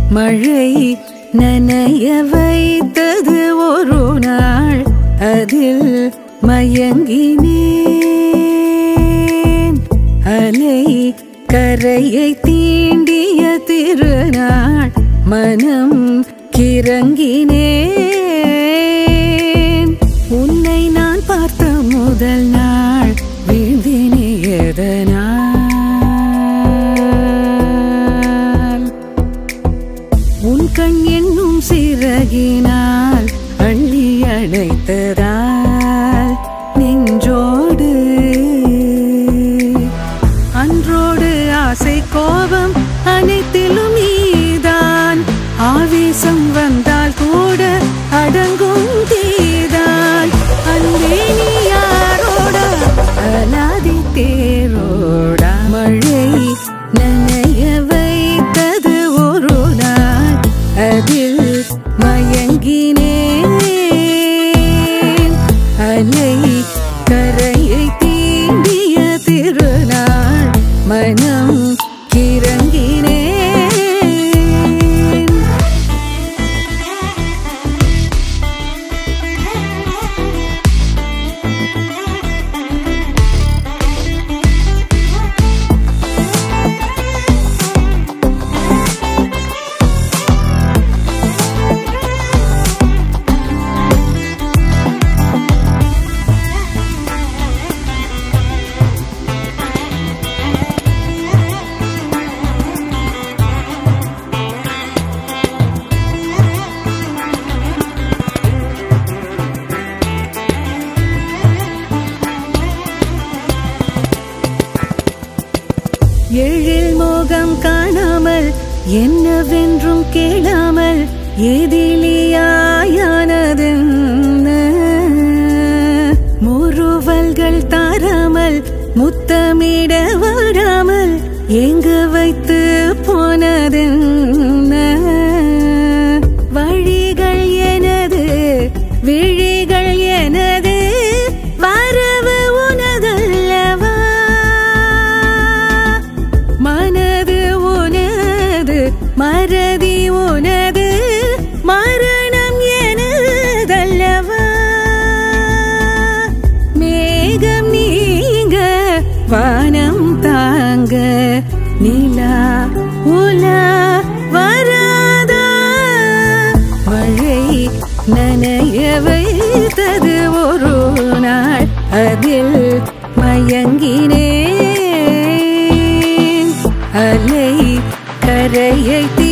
மழை நனைய வைத்தது ஒரு நாள் அதில் மயங்கினேன் அலை கரையை தீண்டிய திருநாள் மனம் கிறங்கினேன் உன்னை நான் பார்த்த முதல் நாள் வீழ்ந்தினே எதனால் உன் கண் என்னும் சிறகினால் அள்ளி அழைத்ததால் நெஞ்சோடு அன்றோடு ஆசை கோபம் அனைத்திலும் நீதான் ஆவேசம் வந்தால் கூட அடங்கும் தீதான் அன்பே நீ யாரோட அலாதி தேரோடா மழை நனைய வைத்தது ஒரு நாள் அதில் மயங்கினேன் அலை கரையை தீண்டிய திருநாள் மனம் கிறங்கினேன் எழில் மோகம் காணாமல் என்னவென்றும் கேளாமல் எதிலியாயானதென்ன முறுவல்கள் தாராமல் முத்தமிட வராமல் எங்கு வைத்து போனதென்ன வழிகள் எனது விழிகள் எனது வரவு உனதல்லவா மனது உனது மறதி உனது மரணம் எனதல்லவா மேகம் நீங்க வானம் தாங்க நிலா உலா வராதா மழை நனைய வைத்தது ஒரு நாள் அதில் மயங்கினேன் அலை கரையை